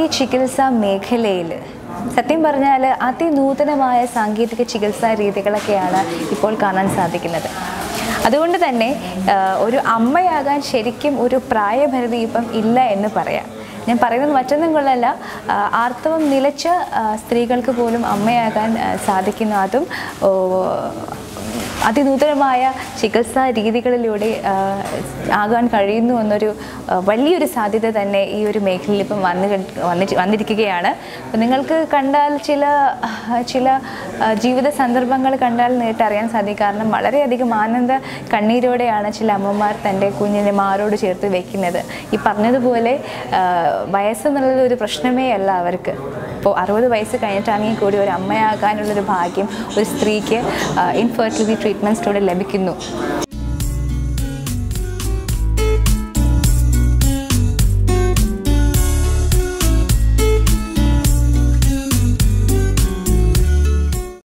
ചികിത്സാ മേഖലയിൽ സത്യം പറഞ്ഞാൽ അതിനൂതനമായ സാങ്കേതിക ചികിത്സാ രീതികളൊക്കെയാണ് ഇപ്പോൾ കാണാൻ സാധിക്കുന്നത് അതുകൊണ്ട് തന്നെ ആ, ഒരു അമ്മയാകാൻ ശരിക്കും ഒരു പ്രായപരിധി ഇപ്പം ഇല്ല എന്ന് പറയാം ഞാൻ പറയുന്നത് മറ്റൊന്നും കൊള്ളല്ല ആ, ആർത്തവം നിലച്ച ആ, സ്ത്രീകൾക്ക് പോലും അമ്മയാകാൻ ആ, സാധിക്കുന്നു അതും ഓ, അതിനൂതനമായ ചികിത്സാ രീതികളിലൂടെ ആ, ആകാൻ കഴിയുന്നു എന്നൊരു ആ, വലിയൊരു സാധ്യത തന്നെ ഈ ഒരു മേഖലയിൽ ഇപ്പം വന്ന് കണ്ട്- വന്നിട്ട് വന്നിരിക്കുകയാണ് അപ്പം നിങ്ങൾക്ക് കണ്ടാൽ ചില ആ, ചില ആ, ജീവിത സന്ദർഭങ്ങൾ കണ്ടാൽ നേരിട്ട് അറിയാൻ സാധിക്കും കാരണം വളരെയധികം ആനന്ദ കണ്ണീരോടെയാണ് ചില അമ്മമാർ തൻ്റെ കുഞ്ഞിനെ മാറോട് ചേർത്ത് വെക്കുന്നത് ഈ പറഞ്ഞതുപോലെ ആ, വയസ്സെന്നുള്ളത് ഒരു പ്രശ്നമേ അല്ല അവർക്ക് ഇപ്പോൾ അറുപത് വയസ്സ് കഴിഞ്ഞിട്ടാണെങ്കിൽ കൂടി ഒരു അമ്മയാകാനുള്ളൊരു ഭാഗ്യം ഒരു സ്ത്രീക്ക് ഇൻഫെർട്ടിലിറ്റി ട്രീറ്റ്മെൻറ്റ്സിലൂടെ ലഭിക്കുന്നു